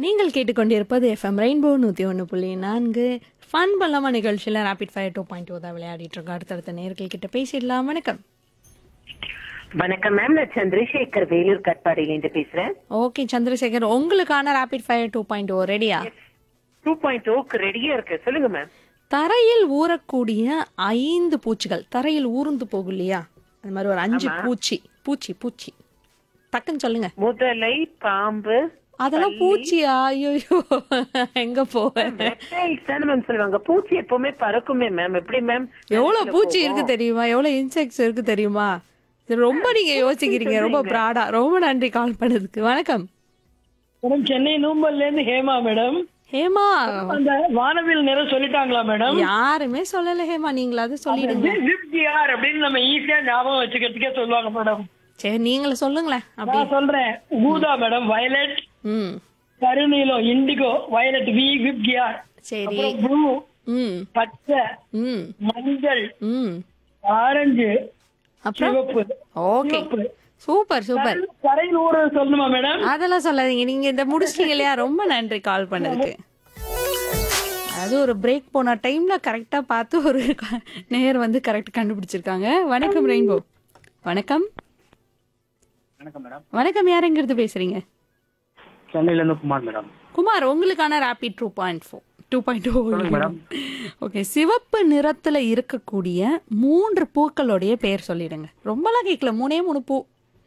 நீங்கள் கேட்டுக்கொண்டிருப்பது FM rainbow நூற்றி ஒன்று புள்ளி நான்கு ஃபன் பண்ணலாமா நிகழ்ச்சியில் rapid fire two point two தான் விளையாடிட்டு இருக்கோம் அடுத்தடுத்த நேர்கள் கிட்ட பேசிடலாம் வணக்கம் வணக்கம் மேம் நான் சந்திரசேகர் வேலூர் கட்பாடியிலேருந்து பேசுறேன் ஓகே சந்திரசேகர் உங்களுக்கான rapid fire two point O ரெடியா டூ பாயிண்ட் ஓக்கு ரெடியா இருக்கு சொல்லுங்க மேம் தரையில் ஊறக்கூடிய ஐந்து பூச்சிகள் தரையில் ஊர்ந்து போகும் இல்லையா அந்த மாதிரி ஒரு அஞ்சு பூச்சி பூச்சி பூச்சி டக்குன்னு சொல்லுங்க முதலை பாம்பு அதெல்லாம் பூச்சியா ஐயோ எங்க போவேன் ரெப்டைல்ஸ் தானே மேம் சொல்லுவாங்க பூச்சி எப்பவுமே பறக்குமே மேம் எப்படி மேம் எவ்வளவு பூச்சி இருக்கு தெரியுமா எவ்வளவு இன்செக்ட்ஸ் இருக்கு தெரியுமா இது ரொம்ப நீங்க யோசிக்கிறீங்க ரொம்ப பிராடா ரொம்ப நன்றி கால் பண்ணதுக்கு வணக்கம் மேடம் சென்னை நூம்பல்ல இருந்து ஹேமா மேடம் ஹேமா அந்த வானவில் நிறம் சொல்லிட்டாங்களா மேடம் யாருமே சொல்லல ஹேமா நீங்களாவது சொல்லிடுங்க ஜிஆர் அப்படின்னு நம்ம ஈஸியா ஞாபகம் வச்சுக்கிறதுக்கே சொல்லுவாங்க மேடம் சரி நீங்களே சொல்லுங்களேன் அப்படி நான் சொல்றேன் ஊதா மேடம் வயலட் ம் கருநீலம் இண்டிகோ வயலட் வி விப் கியார் சரி ப்ளூ ம் பச்சை ம் மஞ்சள் ம் ஆரஞ்சு அப்புறம் சிவப்பு ஓகே சூப்பர் சூப்பர் கரையில் ஊற சொல்லணுமா மேடம் அதெல்லாம் சொல்லாதீங்க நீங்க இந்த முடிச்சிட்டீங்க இல்லையா ரொம்ப நன்றி கால் பண்ணதுக்கு அது ஒரு பிரேக் போன டைம்ல கரெக்டா பார்த்து ஒரு க- நேர் வந்து கரெக்ட் கண்டுபிடிச்சிருக்காங்க வணக்கம் ரெயின்போ வணக்கம் வணக்கம் மேடம் வணக்கம் யாருங்கிறது பேசுறீங்க சென்னையில இருந்து குமார் மேடம் குமார் உங்களுக்கான rapid two point four two point madam. Okay சிவப்பு நிறத்துல இருக்கக்கூடிய மூன்று பூக்களுடைய பெயர் சொல்லிடுங்க ரொம்பலாம் கேட்கல மூணே மூணு பூ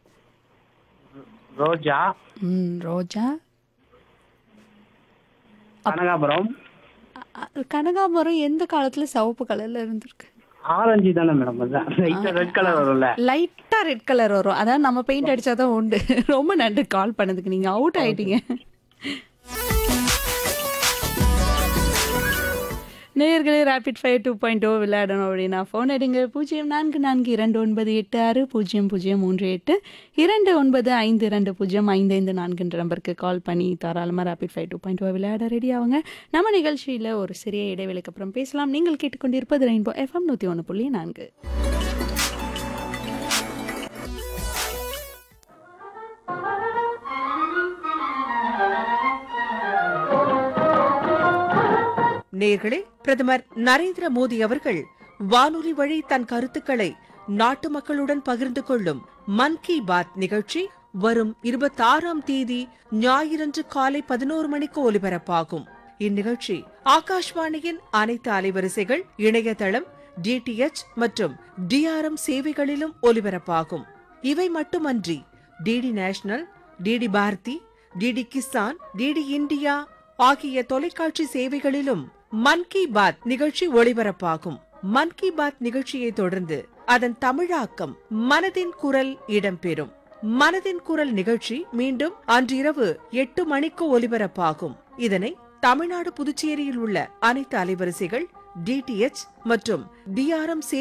ரோஜா ம் ரோஜா கனகாபுரம் அ- கனகாம்பரம் எந்த காலத்துல சிவப்பு கலர்ல இருந்திருக்கு ஆரஞ்சு தானே மேடம் லைட்டா ரெட் கலர் வரும்ல லைட்டா ரெட் கலர் வரும் அதான் நம்ம பெயிண்ட் அடிச்சாதான் உண்டு ரொம்ப நன்றி கால் பண்ணதுக்கு நீங்க அவுட் ஆயிட்டீங்க நேயர்களே rapid fire two point O விளையாடணும் அப்படின்னா ஃபோன் எடுங்க பூஜ்ஜியம் நான்கு நான்கு இரண்டு ஒன்பது எட்டு ஆறு பூஜ்ஜியம் பூஜ்ஜியம் மூன்று எட்டு இரண்டு ஒன்பது ஐந்து இரண்டு பூஜ்ஜியம் ஐந்து ஐந்து நான்குன்ற நம்பருக்கு கால் பண்ணி தாராளமாக rapid fire two point O விளையாட ரெடி ஆகுங்க நம்ம நிகழ்ச்சியில் ஒரு சிறிய இடைவேளைக்கு அப்புறம் பேசலாம் நீங்கள் கேட்டுக்கொண்டிருப்பது ரெயின்போ எஃப்எம் நூற்றி ஒன்று புள்ளி நான்கு நேர்களே பிரதமர் நரேந்திர மோடி அவர்கள் வானொலி வழி தன் கருத்துக்களை நாட்டு மக்களுடன் பகிர்ந்து கொள்ளும் மன் கி பாத் நிகழ்ச்சி வரும் இருபத்தாறாம் தேதி ஞாயிறன்று காலை பதினோரு மணிக்கு ஒலிபரப்பாகும் இந்நிகழ்ச்சி ஆகாஷ்வாணியின் அனைத்து அலைவரிசைகள் இணையதளம் டிடிஎச் மற்றும் டிஆர்எம் சேவைகளிலும் ஒலிபரப்பாகும் இவை மட்டுமன்றி DD national DD Bharati DD Kisan DD India ஆகிய தொலைக்காட்சி சேவைகளிலும் மன் கி பாத் நிகழ்ச்சி ஒளிபரப்பாகும் மன் கி பாத் நிகழ்ச்சியை தொடர்ந்து அதன் தமிழாக்கம் மனதின் குரல் இடம்பெறும் மனதின் குரல் நிகழ்ச்சி மீண்டும் அன்றிரவு எட்டு மணிக்கு ஒலிபரப்பாகும் இதனை தமிழ்நாடு புதுச்சேரியில் உள்ள அனைத்து அலைவரிசைகள் டிடிஎச் மற்றும் டிஆர்எம்